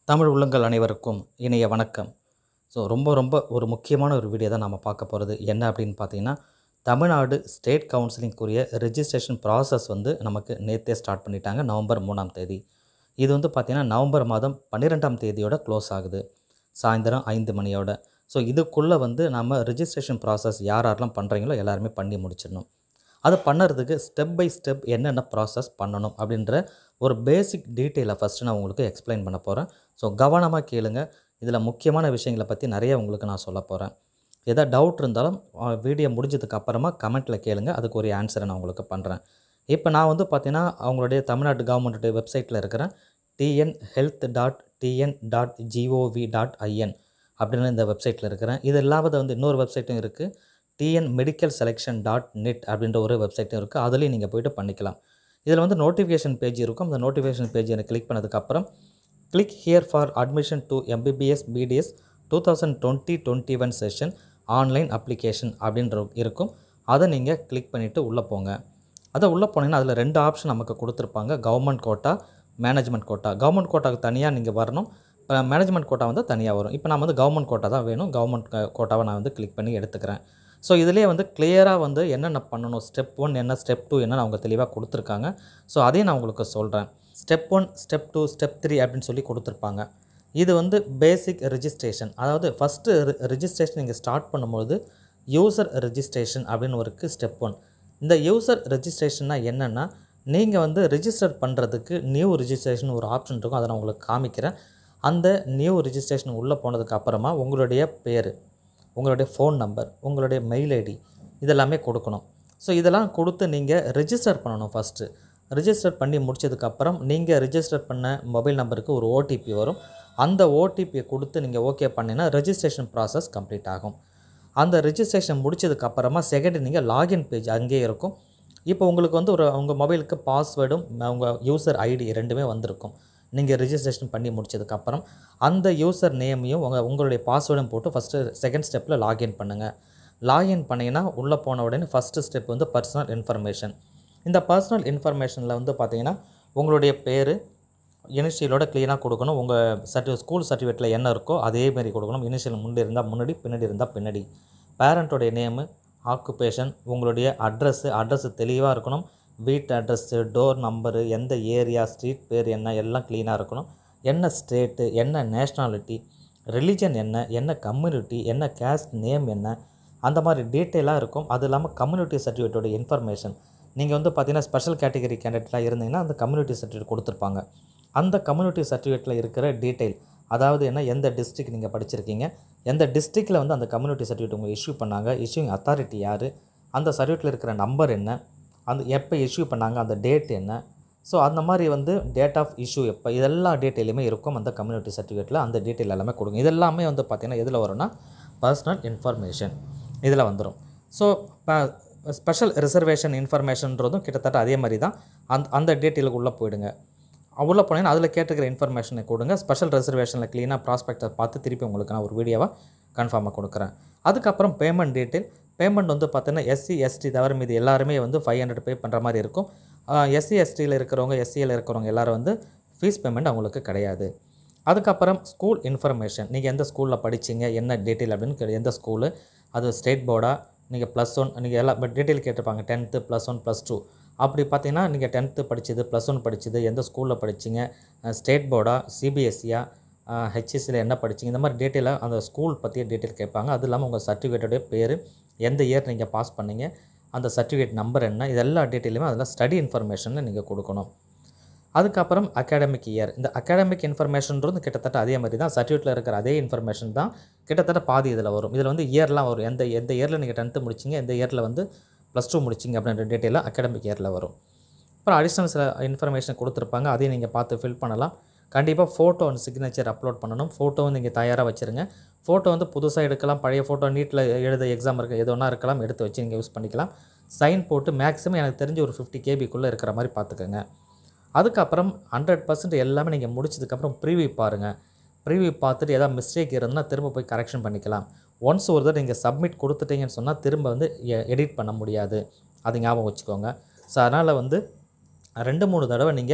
தமிழ் உள்ளங்கள் அனைவருக்கும் இனிய வணக்கம் ஸோ ரொம்ப ரொம்ப ஒரு முக்கியமான ஒரு வீடியோ தான் நம்ம பார்க்க போகிறது என்ன அப்படின்னு பார்த்தீங்கன்னா தமிழ்நாடு ஸ்டேட் கவுன்சிலிங்குரிய ரெஜிஸ்ட்ரேஷன் ப்ராசஸ் வந்து நமக்கு நேற்றே ஸ்டார்ட் பண்ணிட்டாங்க நவம்பர் மூணாம் தேதி இது வந்து பார்த்திங்கன்னா நவம்பர் மாதம் பன்னிரெண்டாம் தேதியோட க்ளோஸ் ஆகுது சாயந்தரம் ஐந்து மணியோட ஸோ இதுக்குள்ளே வந்து நம்ம ரெஜிஸ்ட்ரேஷன் ப்ராசஸ் யார் யாரெல்லாம் பண்ணுறீங்களோ எல்லாருமே பண்ணி முடிச்சிடணும் அது பண்ணுறதுக்கு ஸ்டெப் பை ஸ்டெப் என்னென்ன ப்ராசஸ் பண்ணணும் அப்படின்ற ஒரு பேசிக் டீட்டெயிலை ஃபஸ்ட்டு நான் உங்களுக்கு எக்ஸ்பிளைன் பண்ண போகிறேன் ஸோ கவனமாக கேளுங்க இதில் முக்கியமான விஷயங்களை பற்றி நிறைய உங்களுக்கு நான் சொல்ல போகிறேன் எதாவது டவுட் இருந்தாலும் வீடியோ முடிஞ்சதுக்கு அப்புறமா கமெண்ட்டில் கேளுங்க அதுக்கு ஒரு ஆன்சரை நான் உங்களுக்கு பண்ணுறேன் இப்போ நான் வந்து பார்த்தீங்கன்னா அவங்களுடைய தமிழ்நாடு கவர்மெண்ட்டுடைய வெப்சைட்டில் இருக்கிறேன் TN health dot TN dot GOV dot IN அப்படின்னு இந்த வெப்சைட்டில் இருக்கிறேன் இது இல்லாத வந்து இன்னொரு வெப்சைட்டும் இருக்குது TN medical selection dot net அப்படின்ற ஒரு வெப்சைட்டும் இருக்குது அதுலேயும் நீங்கள் போய்ட்டு பண்ணிக்கலாம் இதில் வந்து நோட்டிஃபிகேஷன் பேஜ் இருக்கும் அந்த நோட்டிஃபிகேஷன் பேஜ் எனக்கு கிளிக் பண்ணதுக்கப்புறம் click here for admission to MBBS BDS two thousand twenty twenty one session online application அப்படின்ற இருக்கும் அதை நீங்கள் கிளிக் பண்ணிவிட்டு உள்ளே போங்க அதை உள்ளே போனீங்கன்னா அதில் ரெண்டு ஆப்ஷன் நமக்கு கொடுத்துருப்பாங்க government quota management quota government கோட்டாவுக்கு தனியாக நீங்கள் வரணும் இப்போ மேனேஜ்மெண்ட் கோட்டா வந்து தனியாக வரும் இப்போ நான் வந்து கவர்மெண்ட் கோட்டா தான் வேணும் கவர்மெண்ட் கோட்டாவை நான் வந்து கிளிக் பண்ணி எடுத்துக்கிறேன் ஸோ இதிலே வந்து கிளியராக வந்து என்னென்ன பண்ணணும் ஸ்டெப் ஒன் என்ன ஸ்டெப் டூ என்னென்னு அவங்க தெளிவாக கொடுத்துருக்காங்க ஸோ அதையும் நான் உங்களுக்கு சொல்கிறேன் step one step two step three அப்படின்னு சொல்லி கொடுத்துருப்பாங்க இது வந்து பேசிக் ரெஜிஸ்ட்ரேஷன் அதாவது ஃபஸ்ட்டு ரெஜிஸ்ட்ரேஷன் நீங்கள் ஸ்டார்ட் பண்ணும்போது யூசர் ரெஜிஸ்ட்ரேஷன் அப்படின்னு ஒரு ஸ்டெப் ஒன் இந்த யூசர் ரெஜிஸ்ட்ரேஷன்னா என்னென்னா நீங்கள் வந்து ரெஜிஸ்டர் பண்ணுறதுக்கு நியூ ரெஜிஸ்ட்ரேஷன் ஒரு ஆப்ஷன் இருக்கும் அதை நான் உங்களுக்கு காமிக்கிறேன் அந்த நியூ ரெஜிஸ்ட்ரேஷன் உள்ளே போனதுக்கு அப்புறமா உங்களுடைய பேர் உங்களுடைய ஃபோன் நம்பர் உங்களுடைய மெயில் ஐடி இதெல்லாமே கொடுக்கணும் ஸோ இதெல்லாம் கொடுத்து நீங்கள் ரெஜிஸ்டர் பண்ணணும் ஃபஸ்ட்டு ரெஜிஸ்டர் பண்ணி முடிச்சதுக்கப்புறம் நீங்கள் ரெஜிஸ்டர் பண்ண மொபைல் நம்பருக்கு ஒரு ஓடிபி வரும் அந்த ஓடிபியை கொடுத்து நீங்கள் ஓகே பண்ணினா ரெஜிஸ்ட்ரேஷன் ப்ராசஸ் கம்ப்ளீட் ஆகும் அந்த ரெஜிஸ்ட்ரேஷன் முடிச்சதுக்கப்புறமா செகண்ட் நீங்கள் லாகின் பேஜ் அங்கேயே இருக்கும் இப்போ உங்களுக்கு வந்து ஒரு உங்கள் மொபைலுக்கு பாஸ்வேர்டும் உங்கள் யூசர் ஐடி ரெண்டுமே வந்திருக்கும் நீங்கள் ரெஜிஸ்ட்ரேஷன் பண்ணி முடிச்சதுக்கப்புறம் அந்த யூசர் நேமையும் உங்கள் உங்களுடைய பாஸ்வேர்டும் போட்டு ஃபஸ்ட்டு செகண்ட் ஸ்டெப்பில் லாகின் பண்ணுங்கள் லாகின் பண்ணிங்கன்னா உள்ளே போன உடனே ஃபஸ்ட்டு ஸ்டெப் வந்து பர்சனல் இன்ஃபர்மேஷன் இந்த பர்சனல் இன்ஃபர்மேஷனில் வந்து பார்த்தீங்கன்னா உங்களுடைய பேர் இனிஷியலோட க்ளீனாக கொடுக்கணும் உங்கள் சர்டி ஸ்கூல் சர்டிஃபிகேட்டில் என்ன இருக்கோ அதே மாதிரி கொடுக்கணும் இனிஷியல் முன்னாடி இருந்தால் முன்னாடி பின்னாடி இருந்தால் பின்னாடி பேரண்ட்டோடைய நேமு ஆக்குபேஷன் உங்களுடைய அட்ரஸ்ஸு அட்ரஸ்ஸு தெளிவாக இருக்கணும் வீட்டு அட்ரஸ்ஸு டோர் நம்பரு எந்த ஏரியா ஸ்ட்ரீட் பேர் என்ன எல்லாம் க்ளீனாக இருக்கணும் என்ன ஸ்டேட்டு என்ன நேஷ்னாலிட்டி ரிலிஜன் என்ன என்ன கம்யூனிட்டி என்ன கேஸ்ட் நேம் என்ன அந்த மாதிரி டீட்டெயிலாக இருக்கும் அது இல்லாமல் கம்யூனிட்டி சர்டிஃபிகேட்டோட இன்ஃபர்மேஷன் நீங்கள் வந்து பார்த்தீங்கன்னா ஸ்பெஷல் கேட்டகரி கேண்டிடேட்டாக இருந்தீங்கன்னா அந்த கம்யூனிட்டி சர்டிஃபிகேட் கொடுத்துருப்பாங்க அந்த கம்யூனிட்டி சர்டிஃபிகேட்டில் இருக்கிற டீட்டெயில் அதாவது என்ன எந்த டிஸ்ட்ரிக் நீங்கள் படிச்சிருக்கீங்க எந்த டிஸ்ட்ரிக்டில் வந்து அந்த கம்யூனிட்டி சர்டிஃபிகேட் உங்களுக்கு இஷ்யூ பண்ணாங்க இஷ்யூங் அத்தாரிட்டி யார் அந்த சர்டிஃபிகேட்டில் இருக்கிற நம்பர் என்ன அந்த எப்போ இஷ்யூ பண்ணாங்க அந்த டேட் என்ன ஸோ அந்த மாதிரி வந்து டேட் ஆஃப் இஷ்யூ எப்போ இதெல்லா டீட்டெயிலுமே இருக்கும் அந்த கம்யூனிட்டி சர்டிஃபிகேட்டில் அந்த டீட்டெயில் எல்லாமே கொடுங்க இதெல்லாமே வந்து பார்த்திங்கன்னா எதில் வரும்னா பர்சனல் இன்ஃபர்மேஷன் இதில் வந்துடும் ஸோ இப்போ ஸ்பெஷல் ரிசர்வேஷன் இன்ஃபர்மேஷன்றதும் கிட்டத்தட்ட அதே மாதிரி தான் அந்த அந்த டீட்டெயிலுக்கு உள்ளே போயிடுங்க உள்ளே போனீங்கன்னா அதில் கேட்டுக்கிற இன்ஃபர்மேஷனை கொடுங்க ஸ்பெஷல் ரிசர்வேஷனில் க்ளீனாக ப்ராஸ்பெக்டை பார்த்து திருப்பி உங்களுக்கு நான் ஒரு வீடியோவாக கன்ஃபார்மாக கொடுக்குறேன் அதுக்கப்புறம் பேமெண்ட் டீட்டெயில் பேமெண்ட் வந்து பார்த்தீங்கன்னா எஸ்சி எஸ்டி தவிர மீது எல்லாருமே வந்து ஃபைவ் ஹண்ட்ரட் பே பண்ணுற மாதிரி இருக்கும் எஸ்சி எஸ்டியில் இருக்கிறவங்க எஸ்சியில் இருக்கிறவங்க எல்லோரும் வந்து ஃபீஸ் பேமெண்ட் அவங்களுக்கு கிடையாது அதுக்கப்புறம் ஸ்கூல் இன்ஃபர்மேஷன் நீங்கள் எந்த ஸ்கூலில் படிச்சிங்க என்ன டீட்டெயில் அப்படின்னு கே- எந்த ஸ்கூலு அது ஸ்டேட் போர்டா நீங்கள் ப்ளஸ் ஒன் நீங்கள் எல்லா டீட்டெயில் கேட்டிருப்பாங்க tenth plus one plus two அப்படி பார்த்தீங்கன்னா நீங்கள் டென்த்து படிச்சது ப்ளஸ் ஒன் படிச்சது எந்த ஸ்கூலில் படிச்சிங்க ஸ்டேட் போர்டா சிபிஎஸ்சியா ஹெச்எஸ்சியில் என்ன படிச்சிங்க இந்த மாதிரி டீட்டெயிலாக அந்த ஸ்கூல் பற்றிய டீட்டெயில் கேட்பாங்க அது இல்லாமல் உங்கள் சர்டிஃபிகேட்டோடைய பேர் எந்த இயர் நீங்கள் பாஸ் பண்ணீங்க அந்த சர்டிஃபிகேட் நம்பர் என்ன இது எல்லா டீட்டெயிலுமே அதில் ஸ்டடி இன்ஃபர்மேஷனில் நீங்கள் கொடுக்கணும் அதுக்கப்புறம் அகாடமிக் இயர் இந்த அகாடமிக் இன்ஃபர்மேஷன்றது கிட்டத்தட்ட அதே மாதிரி தான் சர்டிஃபிகேட்டில் இருக்கிற அதே இன்ஃபர்மேஷன் தான் கிட்டத்தட்ட பாதி இதில் வரும் இதில் வந்து இயர்லாம் வரும் எந்த எந்த இயரில் நீங்கள் டென்த்து முடிச்சிங்க எந்த இயரில் வந்து ப்ளஸ் டூ முடிச்சிங்க அப்படின்ற டீட்டெயிலாக அகாடமிக் இயரில் வரும் அப்புறம் அடிஷ்னல் சில இன்ஃபர்மேஷன் கொடுத்துருப்பாங்க அதையும் நீங்கள் பார்த்து ஃபில் பண்ணலாம் கண்டிப்பாக ஃபோட்டோ அண்ட் சிக்னேச்சர் அப்லோட் பண்ணணும் ஃபோட்டோவும் நீங்கள் தயாராக வச்சுருங்க ஃபோட்டோ வந்து புதுசாக எடுக்கலாம் பழைய ஃபோட்டோ நீட்டில் எழுத எக்ஸாம் இருக்க எது ஒன்றா இருக்கலாம் எடுத்து வச்சு நீங்கள் யூஸ் பண்ணிக்கலாம் சைன் போட்டு மேக்ஸிமம் எனக்கு தெரிஞ்சு ஒரு ஃபிஃப்டி கேபிக்குள்ளே இருக்கிற மாதிரி பார்த்துக்கோங்க அதுக்கப்புறம் ஹண்ட்ரட் பர்சன்ட் எல்லாமே நீங்கள் முடிச்சதுக்கப்புறம் ப்ரீவியூ பாருங்கள் ப்ரீவியூ பார்த்துட்டு ஏதாவது மிஸ்டேக் இருந்ததுன்னா திரும்ப போய் கரெக்ஷன் பண்ணிக்கலாம் ஒன்ஸ் ஒரு தடவை நீங்கள் சப்மிட் கொடுத்துட்டீங்கன்னு சொன்னால் திரும்ப வந்து எடிட் பண்ண முடியாது அது ஞாபகம் வச்சுக்கோங்க ஸோ அதனால் வந்து ரெண்டு மூணு தடவை நீங்கள்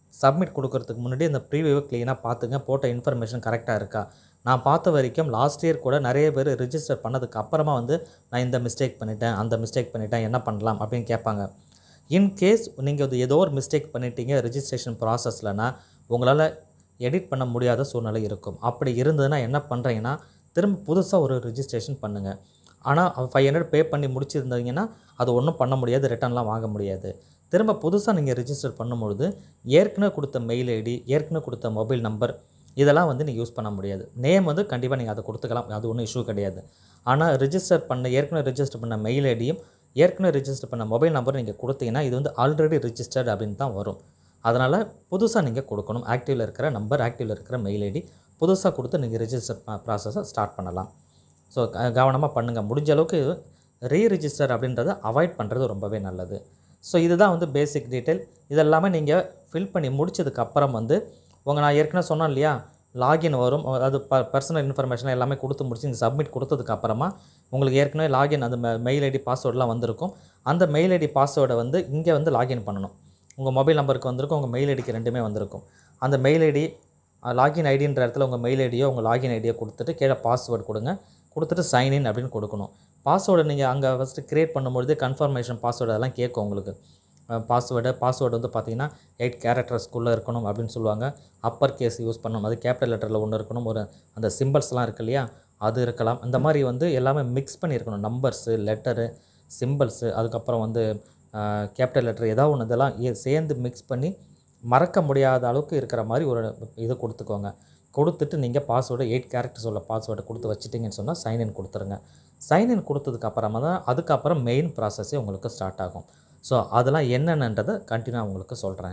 சப்மிட் கொடுக்கறதுக்கு முன்னாடி இந்த ப்ரீவியூவை க்ளீனாக பார்த்துங்க போட்ட இன்ஃபர்மேஷன் கரெக்டாக இருக்கா நான் பார்த்த வரைக்கும் லாஸ்ட் இயர் கூட நிறைய பேர் ரிஜிஸ்டர் பண்ணதுக்கு அப்புறமா வந்து நான் இந்த மிஸ்டேக் பண்ணிட்டேன் அந்த மிஸ்டேக் பண்ணிட்டேன் என்ன பண்ணலாம் அப்படின்னு கேட்பாங்க இன்கேஸ் நீங்கள் வந்து ஏதோ ஒரு மிஸ்டேக் பண்ணிட்டீங்க ரிஜிஸ்ட்ரேஷன் ப்ராசஸ்லனா உங்களால் எடிட் பண்ண முடியாத சூழ்நிலை இருக்கும் அப்படி இருந்ததுன்னா என்ன பண்ணுறீங்கன்னா திரும்ப புதுசாக ஒரு ரிஜிஸ்ட்ரேஷன் பண்ணுங்கள் ஆனால் ஃபைவ் ஹண்ட்ரட் பே பண்ணி முடிச்சிருந்தீங்கன்னா அது ஒன்றும் பண்ண முடியாது ரிட்டர்ன்லாம் வாங்க முடியாது திரும்ப புதுசாக நீங்கள் ரிஜிஸ்டர் பண்ணும்பொழுது ஏற்கனவே கொடுத்த மெயில் ஐடி ஏற்கனவே கொடுத்த மொபைல் நம்பர் இதெல்லாம் வந்து நீங்கள் யூஸ் பண்ண முடியாது நேம் வந்து கண்டிப்பாக நீங்கள் அதை கொடுத்துக்கலாம் அது ஒன்றும் இஷ்யூ கிடையாது ஆனால் ரிஜிஸ்டர் பண்ண ஏற்கனவே ரிஜிஸ்டர் பண்ண மெயில் ஐடியும் ஏற்கனவே ரிஜிஸ்டர் பண்ண மொபைல் நம்பரும் நீங்கள் கொடுத்தீங்கன்னா இது வந்து ஆல்ரெடி ரிஜிஸ்டர்ட் அப்படின்னு தான் வரும் அதனால் புதுசாக நீங்கள் கொடுக்கணும் ஆக்டிவில் இருக்கிற நம்பர் ஆக்டிவில் இருக்கிற மெயில் ஐடி புதுசாக கொடுத்து நீங்கள் ரிஜிஸ்டர் ப்ராசஸை ஸ்டார்ட் பண்ணலாம் ஸோ கவனமாக பண்ணுங்கள் முடிஞ்ச அளவுக்கு ரீ ரிஜிஸ்டர் அப்படின்றத அவாய்ட் பண்ணுறது ரொம்பவே நல்லது ஸோ இதுதான் வந்து பேசிக் டீட்டெயில் இதெல்லாமே நீங்கள் ஃபில் பண்ணி முடிச்சதுக்கு அப்புறம் வந்து உங்கள் நான் ஏற்கனவே சொன்னேன் இல்லையா லாகின் வரும் அது ப பர்சனல் இன்ஃபர்மேஷன் எல்லாமே கொடுத்து முடிச்சு நீங்கள் சப்மிட் கொடுத்ததுக்கு அப்புறமா உங்களுக்கு ஏற்கனவே லாகின் அந்த மெயில் ஐடி பாஸ்வேர்டெலாம் வந்திருக்கும் அந்த மெயில் ஐடி பாஸ்வேர்டை வந்து இங்கே வந்து லாகின் பண்ணணும் உங்கள் மொபைல் நம்பருக்கு வந்திருக்கும் உங்கள் மெயில் ஐடிக்கு ரெண்டுமே வந்திருக்கும் அந்த மெயில் ஐடி லாகின் ஐடின்ற இடத்துல உங்கள் மெயில் ஐடியோ உங்கள் லாகின் ஐடியோ கொடுத்துட்டு கீழே பாஸ்வேர்டு கொடுங்க கொடுத்துட்டு சைன்இன் அப்படின்னு கொடுக்கணும் பாஸ்வேர்டை நீங்கள் அங்கே ஃபஸ்ட்டு க்ரியேட் பண்ணும்பொழுது கன்ஃபர்மேஷன் பாஸ்வேர்டு அதெல்லாம் கேட்கும் உங்களுக்கு பாஸ்வேர்டு பாஸ்வேர்டு வந்து பார்த்தீங்கன்னா எயிட் கேரக்டர்ஸ்க்குள்ளே இருக்கணும் அப்படின்னு சொல்லுவாங்க அப்பர் கேஸ் யூஸ் பண்ணணும் அது கேபிட்டல் லெட்டரில் ஒன்று இருக்கணும் ஒரு அந்த சிம்பிள்ஸ்லாம் இருக்கு இல்லையா அது இருக்கலாம் அந்த மாதிரி வந்து எல்லாமே மிக்ஸ் பண்ணியிருக்கணும் நம்பர்ஸு லெட்டரு சிம்பிள்ஸு அதுக்கப்புறம் வந்து கேபிட்டல் லெட்டர் ஏதாவது ஒன்று இதெல்லாம் ஏ- சேர்ந்து மிக்ஸ் பண்ணி மறக்க முடியாத அளவுக்கு இருக்கிற மாதிரி ஒரு இது கொடுத்துக்கோங்க கொடுத்துட்டு நீங்கள் பாஸ்வேர்டு எயிட் கேரக்டர்ஸ் உள்ள பாஸ்வேர்டை கொடுத்து வச்சிட்டிங்கன்னு சொன்னால் சைன்இன் கொடுத்துருங்க சைன்இன் கொடுத்ததுக்கு அப்புறமா தான் அதுக்கப்புறம் மெயின் ப்ராசஸே உங்களுக்கு ஸ்டார்ட் ஆகும் ஸோ அதெல்லாம் என்னென்னன்றதை கண்டினியூ உங்களுக்கு சொல்கிறேன்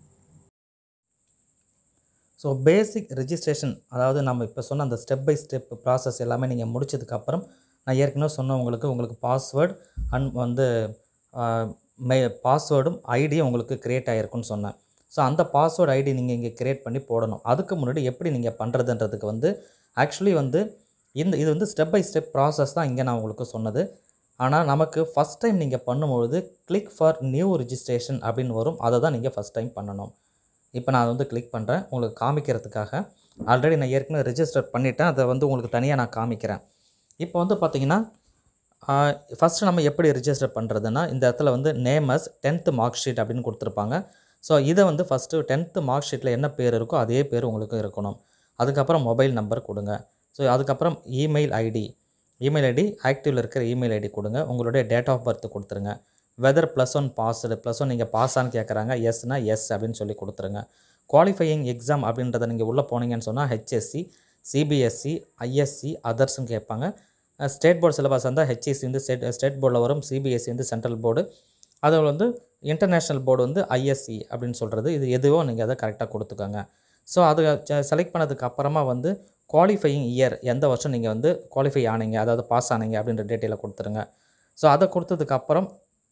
ஸோ பேசிக் ரெஜிஸ்ட்ரேஷன் அதாவது நம்ம இப்போ சொன்ன அந்த ஸ்டெப் பை ஸ்டெப் ப்ராசஸ் எல்லாமே நீங்கள் முடிச்சதுக்கப்புறம் நான் ஏற்கனவே சொன்ன உங்களுக்கு உங்களுக்கு பாஸ்வேர்டு அண்ட் வந்து மே பாஸ்வேர்டும் ஐடியும் உங்களுக்கு க்ரியேட் ஆகிருக்குன்னு சொன்னேன் ஸோ அந்த பாஸ்வேர்டு ஐடி நீங்கள் இங்கே க்ரியேட் பண்ணி போடணும் அதுக்கு முன்னாடி எப்படி நீங்கள் பண்ணுறதுன்றதுக்கு வந்து ஆக்சுவலி வந்து இந்த இது வந்து ஸ்டெப் பை ஸ்டெப் ப்ராசஸ் தான் இங்கே நான் உங்களுக்கு சொன்னது ஆனால் நமக்கு ஃபஸ்ட் டைம் நீங்கள் பண்ணும்பொழுது கிளிக் ஃபார் நியூ ரிஜிஸ்ட்ரேஷன் அப்படின்னு வரும் அதை தான் நீங்கள் ஃபஸ்ட் டைம் பண்ணணும் இப்போ நான் அதை வந்து கிளிக் பண்ணுறேன் உங்களுக்கு காமிக்கிறதுக்காக ஆல்ரெடி நான் ஏற்கனவே ரெஜிஸ்டர் பண்ணிட்டேன் அதை வந்து உங்களுக்கு தனியாக நான் காமிக்கிறேன் இப்போ வந்து பார்த்தீங்கன்னா ஃபஸ்ட்டு நம்ம எப்படி ரிஜிஸ்டர் பண்ணுறதுன்னா இந்த இடத்துல வந்து நேமஸ் டென்த்து மார்க் ஷீட் அப்படின்னு கொடுத்துருப்பாங்க ஸோ இதை வந்து ஃபஸ்ட்டு டென்த்து மார்க் ஷீட்டில் என்ன பேர் இருக்கோ அதே பேர் உங்களுக்கு இருக்கணும் அதுக்கப்புறம் மொபைல் நம்பர் கொடுங்க ஸோ அதுக்கப்புறம் இமெயில் ஐடி இமெயில் ஐடி ஆக்டிவில் இருக்கிற இமெயில் ஐடி கொடுங்க உங்களுடைய டேட் ஆஃப் பர்த் கொடுத்துருங்க whether plus one passed plus one நீங்கள் பாஸான்னு கேட்குறாங்க எஸ்னா எஸ் அப்படின்னு சொல்லி கொடுத்துருங்க குவாலிஃபையிங் எக்ஸாம் அப்படின்றத நீங்கள் உள்ளே போனீங்கன்னு சொன்னால் ஹெச்எஸ்சி சிபிஎஸ்சி ஐஎஸ்சி அதர்ஸ்னு கேட்பாங்க ஸ்டேட் போர்டு சிலபஸ் இருந்தால் ஹெச்எஸ்சி வந்து ஸ்டேட் ஸ்டேட் போர்டில் வரும் சிபிஎஸ்சி வந்து சென்ட்ரல் போர்டு அது வந்து இன்டர்நேஷ்னல் போர்டு வந்து ஐஎஸ்சி அப்படின்னு சொல்கிறது இது எதுவோ நீங்கள் அதை கரெக்டாக கொடுத்துக்கோங்க ஸோ அது செலக்ட் பண்ணதுக்கு அப்புறமா வந்து குவாலிஃபையிங் இயர் எந்த வருஷம் நீங்கள் வந்து குவாலிஃபை ஆனீங்க அதாவது பாஸ் ஆனீங்க அப்படின்ற டீட்டெயிலை கொடுத்துருங்க ஸோ அதை கொடுத்ததுக்கு அப்புறம்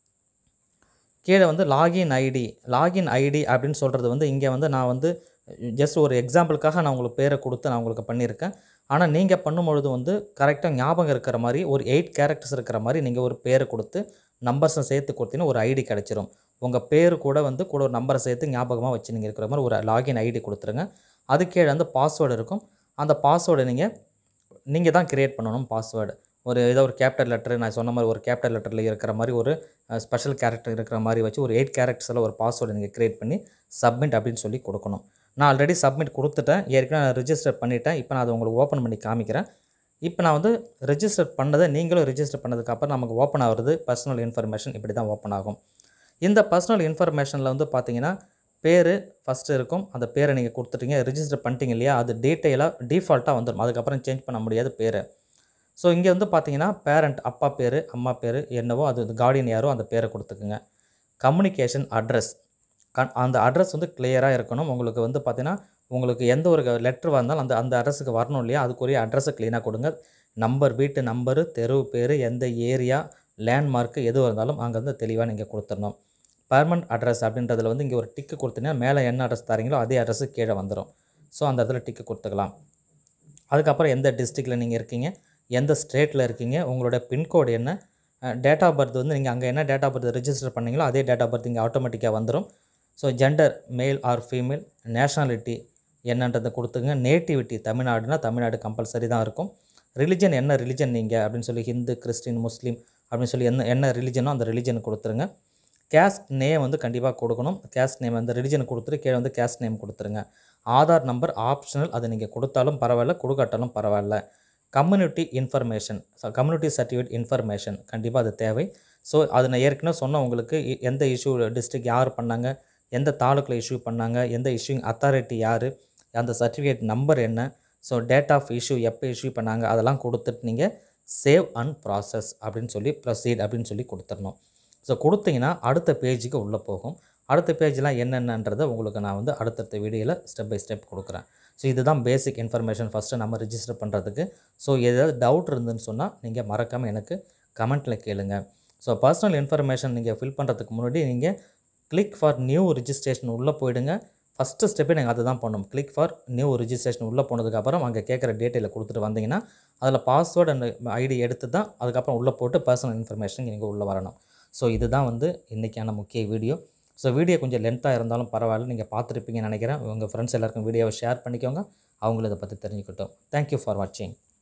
கீழே வந்து லாகின் ஐடி லாகின் ஐடி அப்படின்னு சொல்கிறது வந்து இங்கே வந்து நான் வந்து ஜஸ்ட் ஒரு எக்ஸாம்பிளுக்காக நான் உங்களுக்கு பேரை கொடுத்து நான் உங்களுக்கு பண்ணியிருக்கேன் ஆனால் நீங்கள் பண்ணும்பொழுது வந்து கரெக்டாக ஞாபகம் இருக்கிற மாதிரி ஒரு எயிட் கேரக்டர்ஸ் இருக்கிற மாதிரி நீங்கள் ஒரு பேரை கொடுத்து நம்பர்ஸை சேர்த்து கொடுத்தீங்கன்னா ஒரு ஐடி கிடச்சிரும் உங்கள் பேர் கூட வந்து கூட ஒரு நம்பரை சேர்த்து ஞாபகமாக வச்சு நீங்கள் இருக்கிற மாதிரி ஒரு லாகின் ஐடி கொடுத்துருங்க அது கீழே வந்து பாஸ்வேர்டு இருக்கும் அந்த பாஸ்வேர்டை நீங்கள் நீங்கள் தான் க்ரியேட் பண்ணணும் பாஸ்வேர்டு ஒரு ஏதோ ஒரு கேபிட்டல் லெட்டர் நான் சொன்ன மாதிரி ஒரு கேபிட்டல் லெட்டரில் இருக்கிற மாதிரி ஒரு ஸ்பெஷல் கேரக்டர் இருக்கிற மாதிரி வச்சு ஒரு எயிட் கேரக்டர்ஸில் ஒரு பாஸ்வேர்டு நீங்கள் க்ரியேட் பண்ணி சப்மிட் அப்படின்னு சொல்லி கொடுக்கணும் நான் ஆல்ரெடி சப்மிட் கொடுத்துட்டேன் ஏற்கனவே நான் ரிஜிஸ்டர் பண்ணிட்டேன் இப்போ நான் அதை உங்களுக்கு ஓப்பன் பண்ணி காமிக்கிறேன் இப்போ நான் வந்து ரெஜிஸ்டர் பண்ணதை நீங்களும் ரெஜிஸ்டர் பண்ணதுக்கப்புறம் நமக்கு ஓப்பன் ஆகுறது பர்சனல் இன்ஃபர்மேஷன் இப்படி தான் ஓப்பன் ஆகும் இந்த பர்சனல் இன்ஃபர்மேஷனில் வந்து பார்த்தீங்கன்னா பேர் ஃபஸ்ட்டு இருக்கும் அந்த பேரை நீங்கள் கொடுத்துட்டீங்க ரெஜிஸ்டர் பண்ணிட்டீங்க இல்லையா அது டீட்டெயிலாக டிஃபால்ட்டாக வந்துடும் அதுக்கப்புறம் சேஞ்ச் பண்ண முடியாது பேர் ஸோ இங்கே வந்து பார்த்தீங்கன்னா பேரண்ட் அப்பா பேர் அம்மா பேர் என்னவோ அது கார்டியன் யாரோ அந்த பேரை கொடுத்துக்குங்க கம்யூனிகேஷன் அட்ரஸ் கன் அந்த அட்ரஸ் வந்து கிளியராக இருக்கணும் உங்களுக்கு வந்து பார்த்தீங்கன்னா உங்களுக்கு எந்த ஒரு லெட்ரு வந்தாலும் அந்த அந்த அட்ரஸுக்கு வரணும் இல்லையா அதுக்குரிய அட்ரஸை க்ளீனாக கொடுங்க நம்பர் வீட்டு நம்பரு தெரு பேர் எந்த ஏரியா லேண்ட்மார்க்கு எது இருந்தாலும் அங்கே வந்து தெளிவாக நீங்கள் கொடுத்துடணும் பர்மனண்ட் அட்ரஸ் அப்படின்றதுல வந்து இங்கே ஒரு டிக்கு கொடுத்தீங்கன்னா மேலே என்ன அட்ரஸ் தரீங்களோ அதே அட்ரஸு கீழே வந்துடும் ஸோ அந்த இடத்துல டிக்கு கொடுத்துக்கலாம் அதுக்கப்புறம் எந்த டிஸ்ட்ரிக்டில் நீங்கள் இருக்கீங்க எந்த ஸ்டேட்டில் இருக்கீங்க உங்களோட பின்கோடு என்ன டேட் ஆஃப் பர்த் வந்து நீங்கள் அங்கே என்ன டேட் ஆஃப் பர்த் ரெஜிஸ்டர் பண்ணீங்களோ அதே டேட் ஆஃப் பர்த் இங்கே ஆட்டோமேட்டிக்காக வந்துடும் so gender male or female nationality என்னன்றதை கொடுத்துங்க நேட்டிவிட்டி தமிழ்நாடுனா தமிழ்நாடு கம்பல்சரி தான் இருக்கும் ரிலிஜன் என்ன ரிலிஜன் நீங்கள் அப்படின்னு சொல்லி ஹிந்து கிறிஸ்டின் முஸ்லீம் அப்படின்னு சொல்லி என்ன என்ன ரிலிஜனோ அந்த ரிலிஜன் கொடுத்துருங்க கேஸ்ட் நேம் வந்து கண்டிப்பாக கொடுக்கணும் கேஸ்ட் நேம் வந்து ரிலிஜன் கொடுத்துட்டு கீழே வந்து கேஸ்ட் நேம் கொடுத்துருங்க ஆதார் நம்பர் ஆப்ஷனல் அதை நீங்கள் கொடுத்தாலும் பரவாயில்ல கொடுக்காட்டாலும் பரவாயில்ல community information community certificate information கண்டிப்பாக அது தேவை ஸோ அது நான் ஏற்கனவே சொன்ன உங்களுக்கு எ- எந்த இஷ்யூ டிஸ்ட்ரிக்ட் யார் பண்ணாங்க எந்த தாலுக்கில் இஷ்யூ பண்ணாங்க எந்த இஷ்யூங் அத்தாரிட்டி யார் அந்த சர்டிஃபிகேட் நம்பர் என்ன ஸோ டேட் ஆஃப் இஷ்யூ எப்போ இஷ்யூ பண்ணாங்க அதெல்லாம் கொடுத்துட்டு நீங்கள் சேவ் அண்ட் ப்ராசஸ் அப்படின்னு சொல்லி ப்ரொசீட் அப்படின்னு சொல்லி கொடுத்துடணும் ஸோ கொடுத்தீங்கன்னா அடுத்த பேஜுக்கு உள்ளே போகும் அடுத்த பேஜ்லாம் என்னென்னன்றதை உங்களுக்கு நான் வந்து அடுத்தடுத்த வீடியோவில் ஸ்டெப் பை ஸ்டெப் கொடுக்குறேன் ஸோ இதுதான் பேசிக் இன்ஃபர்மேஷன் ஃபஸ்ட்டு நம்ம ரிஜிஸ்டர் பண்ணுறதுக்கு ஸோ ஏதாவது டவுட் இருந்துன்னு சொன்னால் நீங்கள் மறக்காமல் எனக்கு கமெண்ட்டில் கேளுங்க ஸோ பர்சனல் இன்ஃபர்மேஷன் நீங்கள் ஃபில் பண்ணுறதுக்கு முன்னாடி நீங்கள் கிளிக் ஃபார் நியூ ரிஜிஸ்ட்ரேஷன் உள்ளே போயிடுங்க ஃபஸ்ட்டு ஸ்டெப்பே நீங்கள் அதை தான் பண்ணணும் கிளிக் ஃபார் நியூ ரிஜிஸ்ட்ரேஷன் உள்ளே போனதுக்கப்புறம் அங்கே கேட்குற டீட்டெயிலை கொடுத்துட்டு வந்தீங்கன்னா அதில் பாஸ்வேர்டு அண்ட் ஐடி எடுத்து தான் அதுக்கப்புறம் உள்ளே போட்டு பர்சனல் இன்ஃபர்மேஷன் நீங்கள் உள்ளே வரணும் ஸோ இதுதான் வந்து இன்றைக்கான முக்கிய வீடியோ ஸோ வீடியோ கொஞ்சம் லென்த்தாக இருந்தாலும் பரவாயில்ல நீங்கள் பார்த்துருப்பீங்கன்னு நினைக்கிறேன் உங்கள் ஃப்ரெண்ட்ஸ் எல்லாருக்கும் வீடியோவை ஷேர் பண்ணிக்கோங்க அவங்களும் இதை பற்றி தெரிஞ்சுக்கிட்டோம் தேங்க்யூ ஃபார் வாட்சிங்